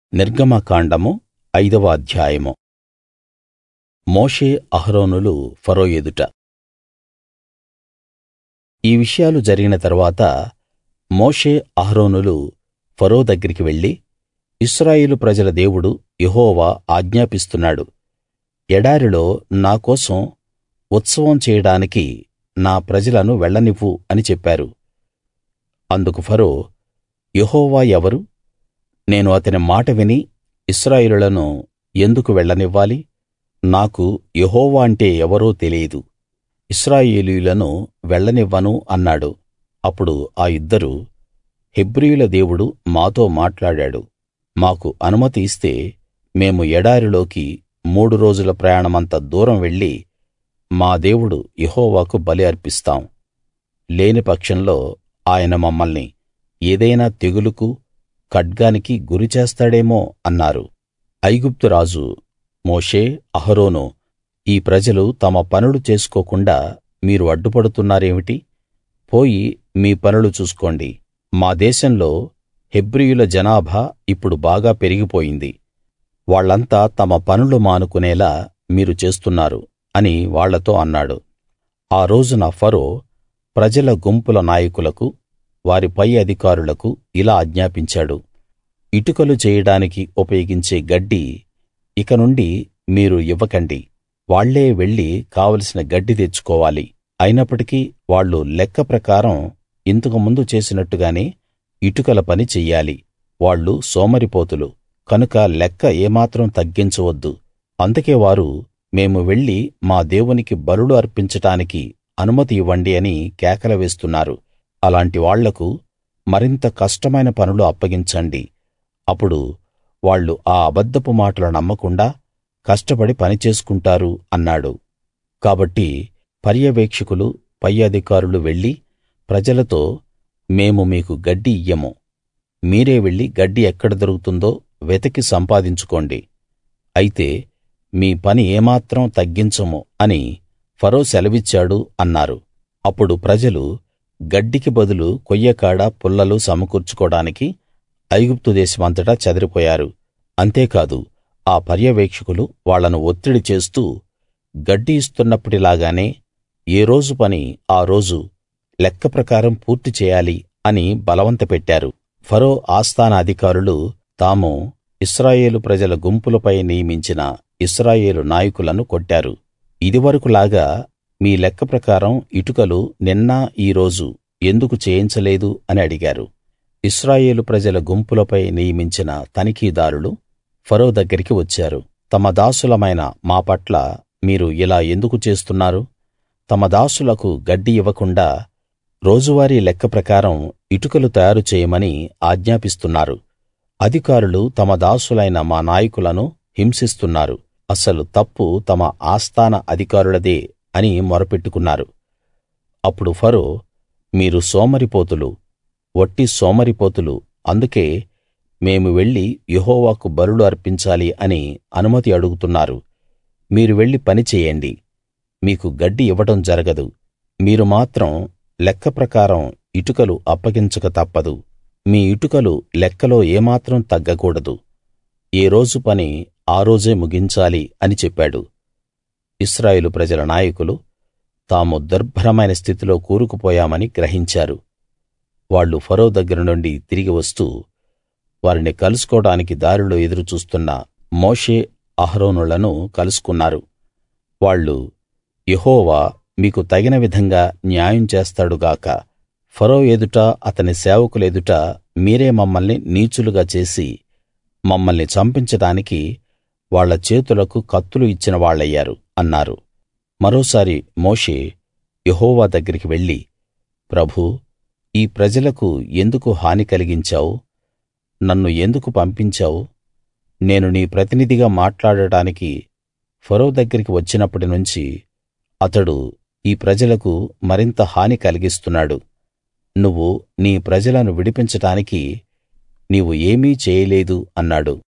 నిర్గమకాండము ఐదవ అధ్యాయము మోషే అహరోనులు ఫరో ఎదుట ఈ విషయాలు జరిగిన తరువాత మోషే అహరోనులు ఫరో దగ్గరికి వెళ్లి ఇశ్రాయేలు ప్రజల దేవుడు యెహోవా ఆజ్ఞాపిస్తున్నాడు ఎడారిలో నా కోసం ఉత్సవం చేయడానికి నా ప్రజలను వెళ్ళనివ్వు అని చెప్పారు అందుకు ఫరో యెహోవా ఎవరు నేను అతని మాట విని ఇశ్రాయేలీయులను ఎందుకు వెళ్ళనివ్వాలి నాకు యెహోవా అంటే ఎవరో తెలియదు ఇశ్రాయేలీయులను వెళ్ళనివ్వను అన్నాడు అప్పుడు ఆ ఇద్దరు హెబ్రీయుల దేవుడు మాతో మాట్లాడాడు మాకు అనుమతి ఇస్తే మేము ఎడారిలోకి మూడు రోజుల ప్రయాణమంత దూరం వెళ్లి మా దేవుడు యెహోవాకు బలి అర్పిస్తాం లేని పక్షంలో ఆయన మమ్మల్ని ఏదైనా తెగులుకు ఖడ్గానికి గురి చేస్తాడేమో అన్నారు ఐగుప్తు రాజు మోషే అహరోను ఈ ప్రజలు తమ పనులు చేసుకోకుండా మీరు అడ్డుపడుతున్నారేమిటి పోయి మీ పనులు చూసుకోండి మా దేశంలో హెబ్రీయుల జనాభా ఇప్పుడు బాగా పెరిగిపోయింది వాళ్ళంతా తమ పనులు మానుకునేలా మీరు చేస్తున్నారు అని వాళ్ళతో అన్నాడు ఆ రోజున ఫరో ప్రజల గుంపుల నాయకులకు వారి పై అధికారులకు ఇలా ఆజ్ఞాపించాడు ఇటుకలు చేయడానికి ఉపయోగించే గడ్డి ఇక నుండి మీరు ఇవ్వకండి వాళ్ళే వెళ్లి కావలసిన గడ్డి తెచ్చుకోవాలి అయినప్పటికీ వాళ్ళు లెక్క ప్రకారం ఇంతకు ముందు చేసినట్టుగానే ఇటుకల పని చెయ్యాలి వాళ్ళు సోమరిపోతులు కనుక లెక్క ఏమాత్రం తగ్గించవద్దు అందుకే వారు మేము వెళ్లి మా దేవునికి బలులు అర్పించడానికి అనుమతి ఇవ్వండి అని కేకలు వేస్తున్నారు అలాంటి వాళ్లకు మరింత కష్టమైన పనులు అప్పగించండి అప్పుడు వాళ్ళు ఆ అబద్ధపు మాటలు నమ్మకుండా కష్టపడి పని చేసుకుంటారు అన్నాడు కాబట్టి పర్యవేక్షకులు పై అధికారులు వెళ్లి ప్రజలతో మేము మీకు గడ్డి ఇయ్యము మీరే వెళ్లి గడ్డి ఎక్కడ దొరుకుతుందో వెతికి సంపాదించుకోండి అయితే మీ పని ఏమాత్రం తగ్గించము అని ఫరో సెలవిచ్చాడు అన్నారు అప్పుడు ప్రజలు గడ్డికి బదులు కొయ్యకాడ పుల్లలు సమకూర్చుకోడానికి ఐగుప్తు దేశమంతటా చెదిరిపోయారు అంతేకాదు ఆ పర్యవేక్షకులు వాళ్ళను ఒత్తిడి చేస్తూ గడ్డి ఇస్తున్నప్పటిలాగానే ఏ రోజు పని ఆ రోజు లెక్క ప్రకారం పూర్తి చేయాలి అని బలవంతపెట్టారు ఫరో ఆస్థాన అధికారులు తాము ఇశ్రాయేలు ప్రజల గుంపులపై నియమించిన ఇశ్రాయేలు నాయకులను కొట్టారు ఇదివరకులాగా మీ లెక్క ప్రకారం ఇటుకలు నిన్న ఈ రోజు ఎందుకు చేయించలేదు అని అడిగారు ఇశ్రాయేలు ప్రజల గుంపులపై నియమించిన తనిఖీదారులు ఫరో దగ్గరికి వచ్చారు తమ దాసులమైన మా పట్ల మీరు ఇలా ఎందుకు చేస్తున్నారు తమ దాసులకు గడ్డి ఇవ్వకుండా రోజువారీ లెక్క ప్రకారం ఇటుకలు తయారు చేయమని ఆజ్ఞాపిస్తున్నారు అధికారులు తమ దాసులైన మా నాయకులను హింసిస్తున్నారు అసలు తప్పు తమ ఆస్థాన అధికారులదే అని మొరపెట్టుకున్నారు అప్పుడు ఫరో మీరు సోమరిపోతులు వట్టి సోమరిపోతులు అందుకే మేము వెళ్లి యెహోవాకు బలులు అర్పించాలి అని అనుమతి అడుగుతున్నారు మీరు వెళ్లి పని చేయండి మీకు గడ్డి ఇవ్వడం జరగదు మీరు మాత్రం లెక్క ప్రకారం ఇటుకలు అప్పగించక తప్పదు మీ ఇటుకలు లెక్కలో ఏమాత్రం తగ్గకూడదు ఏ రోజు పని ఆ రోజే ముగించాలి అని చెప్పాడు ఇశ్రాయేలు ప్రజల నాయకులు తాము దుర్భరమైన స్థితిలో కూరుకుపోయామని గ్రహించారు వాళ్ళు ఫరో దగ్గర నుండి తిరిగి వస్తూ వారిని కలుసుకోవడానికి దారిలో ఎదురు చూస్తున్న మోషే అహరోనులను కలుసుకున్నారు వాళ్ళు యెహోవా మీకు తగిన విధంగా న్యాయం చేస్తాడు గాక ఫరో ఎదుట అతని సేవకుల ఎదుట మీరే మమ్మల్ని నీచులుగా చేసి మమ్మల్ని చంపించడానికి వాళ్ళ చేతులకు కత్తులు ఇచ్చిన వాళ్ళయ్యారు అన్నారు మరోసారి మోషే యెహోవా దగ్గరికి వెళ్లి ప్రభూ ఈ ప్రజలకు ఎందుకు హాని కలిగించావు నన్ను ఎందుకు పంపించావు నేను నీ ప్రతినిధిగా మాట్లాడడానికి ఫరో దగ్గరికి వచ్చినప్పటి నుంచి అతడు ఈ ప్రజలకు మరింత హాని కలిగిస్తున్నాడు నువ్వు నీ ప్రజలను విడిపించడానికి నీవు ఏమీ చేయలేదు అన్నాడు